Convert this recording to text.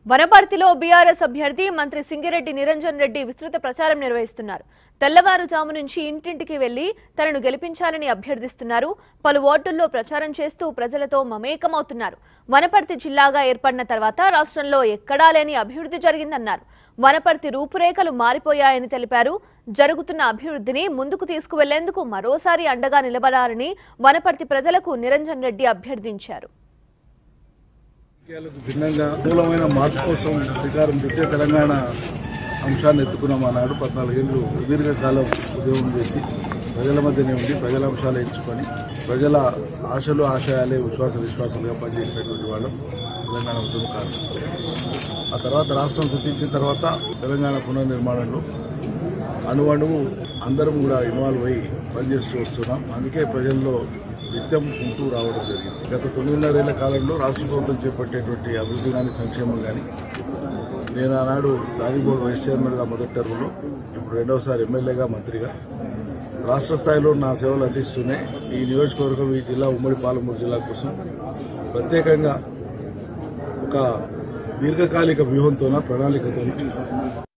వనపర్తిలో BRS అభ్యర్థి మంత్రి సింగిరెడ్డి నిరంజన్ రెడ్డి విస్తృత ప్రచారం నిర్వహిస్తున్నారు తెల్లవారుజాము నుంచి ఇంటింటికి వెళ్లి తనను గెలిపించాలని అభ్యర్థిస్తున్నారు పలు వార్డుల్లో ప్రచారం చేస్తూ ప్రజలతో మమేకమవుతున్నారు వనపర్తి జిల్లాగా ఏర్పడిన తర్వాత రాష్ట్రంలో ఎక్కడా లేని అభివృద్ధి జరిగిందన్నారు వనపర్తి రూపురేఖలు మారిపోయాయని తెలిపారు జరుగుతున్న అభివృద్ధిని ముందుకు తీసుకువెళ్లేందుకు మరోసారి అండగా నిలబడాలని వనపర్తి ప్రజలకు నిరంజన్ రెడ్డి అభ్యర్థించారు రాజకీయాలకు భిన్నంగా మూలమైన మార్పు కోసం శ్రీకారం చుట్టే తెలంగాణ అంశాన్ని ఎత్తుకున్నాం ఆనాడు పద్నాలుగేళ్ళు సుదీర్ఘకాలం ఉద్యోగం చేసి ప్రజల మధ్యనే ఉండి ప్రజల అంశాలు ఎంచుకొని ప్రజల ఆశలు ఆశయాలే విశ్వాస విశ్వాసాలుగా పనిచేసినటువంటి వాళ్ళం తెలంగాణ ఉద్యమకారులు ఆ తర్వాత రాష్ట్రం సృష్టించిన తర్వాత తెలంగాణ పునర్నిర్మాణంలో అణువణువు అందరం కూడా ఇన్వాల్వ్ అయ్యి పనిచేస్తూ వస్తున్నాం అందుకే ప్రజల్లో నిత్యం ఉంటూ రావడం జరిగింది గత తొమ్మిదిన్నరేళ్ల కాలంలో రాష్ట్ర ప్రభుత్వం చేపట్టేటువంటి అభివృద్ధి కానీ సంక్షేమం కానీ నేను ఆనాడు రాజీబోర్డు వైస్ చైర్మన్గా మొదటి టర్మ్లో ఇప్పుడు రెండవసారి ఎమ్మెల్యేగా మంత్రిగా రాష్ట్ర స్థాయిలో నా సేవలు అందిస్తున్నాయి ఈ నియోజకవర్గం ఈ జిల్లా ఉమ్మడి పాలమూరు జిల్లా కోసం ప్రత్యేకంగా ఒక దీర్ఘకాలిక వ్యూహంతోన ప్రణాళికతో